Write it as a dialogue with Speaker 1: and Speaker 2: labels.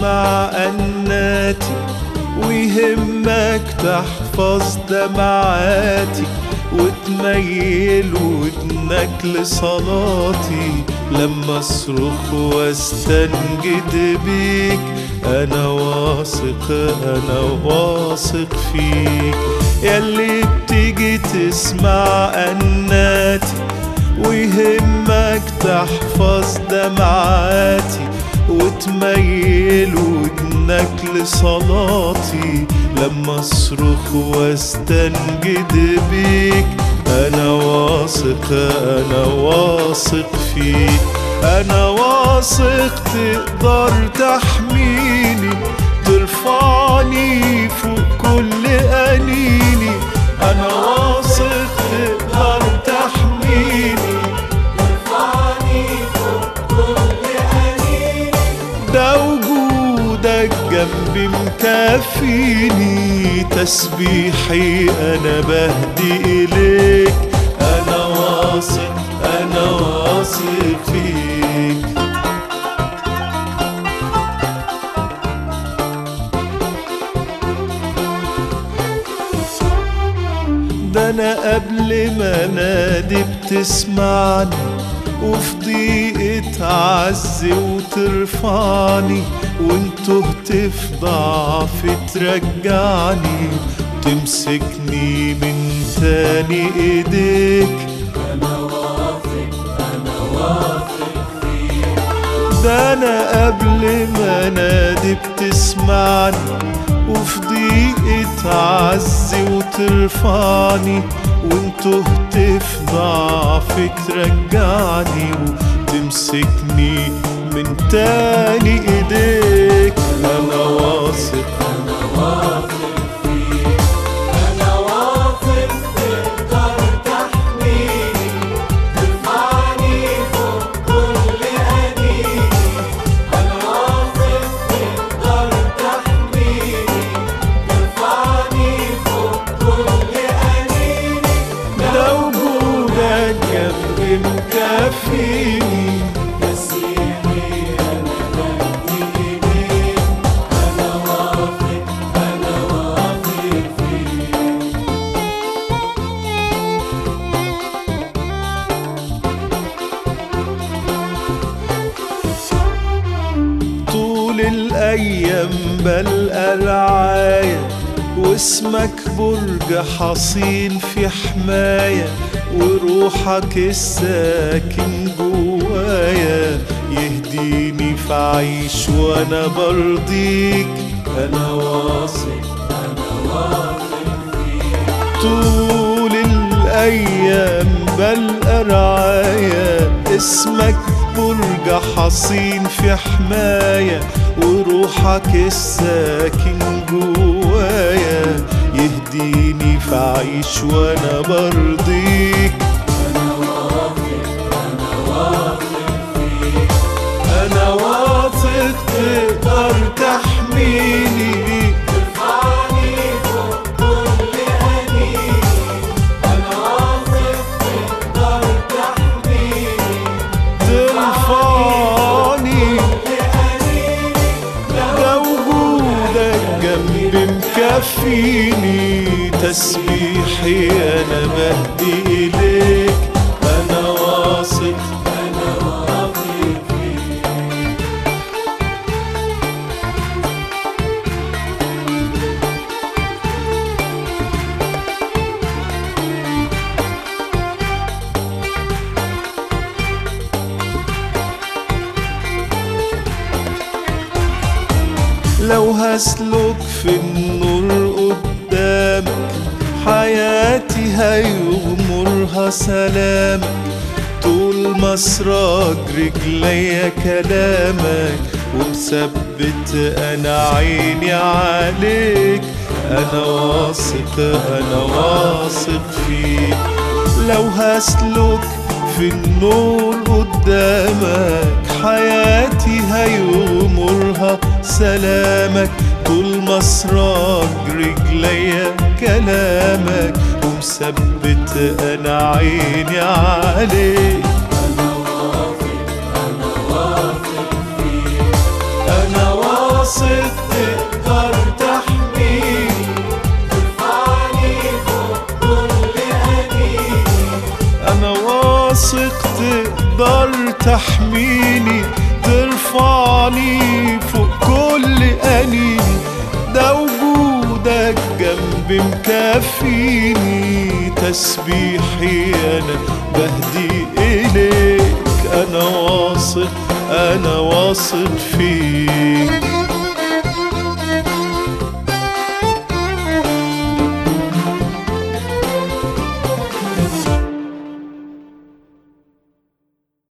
Speaker 1: تسمع أناتي ويهمك تحفظ دمعاتي وتميل ودنك لصلاتي لما اصرخ واستنجد بيك انا واثق انا واثق فيك ياللي بتيجي تسمع اناتي ويهمك تحفظ دمعاتي وتميل ودنك لصلاتي لما اصرخ واستنجد بيك انا واثق انا واثق فيك انا واثق تقدر تحميني ترفعني فوق كل انيني انا واثق تقدر تحميني ده وجودك جنبي مكفيني تسبيحي انا بهدي اليك انا واثق انا واثق فيك ده انا قبل ما انادي بتسمعني وفي ضيقة عز وترفعني وانتو في ضعف ترجعني تمسكني من تاني ايديك ده انا قبل ما انادي بتسمعني وفي ضيقة عز وترفعني وانتو في ضعفك ترجعني وتمسكني من تاني ايديك انا واثق
Speaker 2: أنا واثق فيك أنا واثق تقدر تحميني ترفعني فوق كل أنيني أنا واثق تقدر تحميني ترفعني فوق كل أنيني
Speaker 1: ده وجودك جنبي مكفيني
Speaker 2: مسيحي أنا بدي إيديك أنا واثق أنا واثق فيك
Speaker 1: طول الأيام بلقى رعاية واسمك برج حصين في حماية وروحك الساكن جوايا يهديني في عيش وانا برضيك انا واثق
Speaker 2: أنا واثق فيك
Speaker 1: طول الأيام بلقى رعاية اسمك برج حصين في حماية وروحك الساكن جوايا يهديني في عيش وانا برضيك
Speaker 2: أنا واثق أنا واثق فيك
Speaker 1: انا واثق تقدر تحميني
Speaker 2: ترفعني فوق كل أنيني أنا واثق تقدر تحميني
Speaker 1: ترفعني
Speaker 2: لأنيني
Speaker 1: ده وجودك جنبي مكفيني تسبيحي انا بهدي اليك انا واثق
Speaker 2: أنا واثق فيك
Speaker 1: لو هسلك في النور قدامك حياتي هيغمرها سلامك طول ما اسراج رجليا كلامك ومثبت انا عيني عليك انا واثق انا واثق فيك لو هسلك في النور قدامك حياتي هيغمرها سلامك طول ما اسراج رجليا كلامك ومثبت انا عيني عليك
Speaker 2: أنا واثق أنا واثق فيك
Speaker 1: انا واثق تحميني ترفعني فوق كل أنيني ده وجودك جنبي مكفيني تسبيحي أنا بهدي إليك أنا واثق أنا واثق فيك